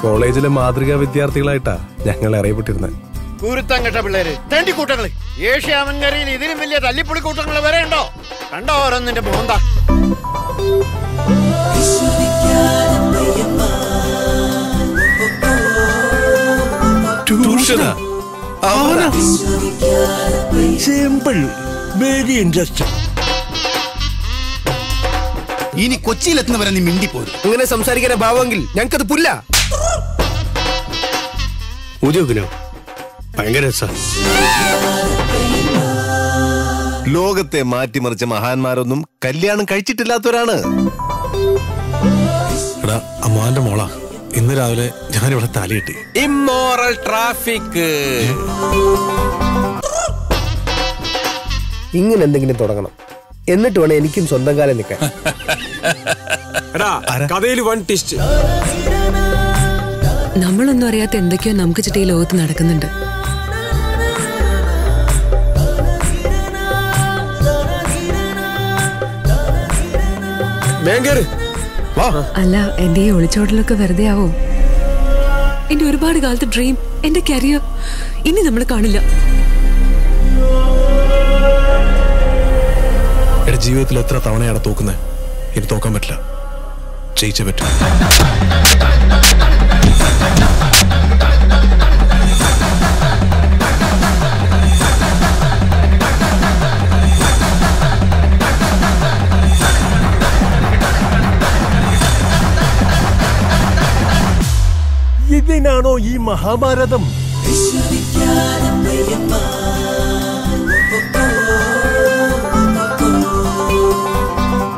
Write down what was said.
കോളേജിലെ മാതൃകാ വിദ്യാർത്ഥികളായിട്ടാ ഞങ്ങൾ അറിയപ്പെട്ടിരുന്നത് കുരുത്തം കെട്ട പിള്ളേര് തേണ്ടി കൂട്ടങ്ങള് ഏഷ്യാമൻകരയിൽ ഇതിലും വലിയ തല്ലിപ്പൊളി കൂട്ടങ്ങൾ വരെ ഉണ്ടോ കണ്ടോ ഓരോന്നിന്റെ മോന്ത ട്യൂഷനാ അവനാ സിമ്പിൾ വെരി ഇൻട്രസ്റ്റിംഗ് ഇനി കൊച്ചിയിലെത്തുന്നവരെ നീ മിണ്ടിപ്പോരും അങ്ങനെ സംസാരിക്കാൻ ഭാവമെങ്കിൽ ഞങ്ങൾക്കത് പുല്ല ഉദ്യോഗിനോ ഭയങ്കര രസാ ലോകത്തെ മാറ്റിമറിച്ച മഹാന്മാരൊന്നും കല്യാണം കഴിച്ചിട്ടില്ലാത്തവരാണ് എടാ അമ്മാന്റെ മോളാ ഇന്ന് രാവിലെ ഞാനിവിടെ തലയിട്ടി ഇമ്മോറൽ ട്രാഫിക് ഇങ്ങനെ എന്തെങ്കിലും തുടങ്ങണം എന്നിട്ട് വേണം എനിക്കും സ്വന്തം കാലം നിൽക്കാൻ എടാ കഥയിൽ വൺ ടിസ്റ്റ് നമ്മളൊന്നും അറിയാത്ത എന്തൊക്കെയോ നമുക്ക് ചുറ്റും ഈ ലോകത്ത് നടക്കുന്നുണ്ട് വേങ്കേറ് അല്ല എന്റെ ഈ ഒളിച്ചോടലൊക്കെ വെറുതെ ആവോ എന്റെ ഒരുപാട് കാലത്തെ ഡ്രീം എന്റെ കരിയർ ഇനി നമ്മൾ കാണില്ല എന്റെ ജീവിതത്തിൽ എത്ര തവണയാണ് തോക്കുന്നത് ഇനി തോക്കാൻ പറ്റില്ല ജയിച്ചേ പറ്റൂ ഇതിനാണോ ഈ മഹാഭാരതം വിശ്വവിഖ്യാത പ്രിയന്മാർ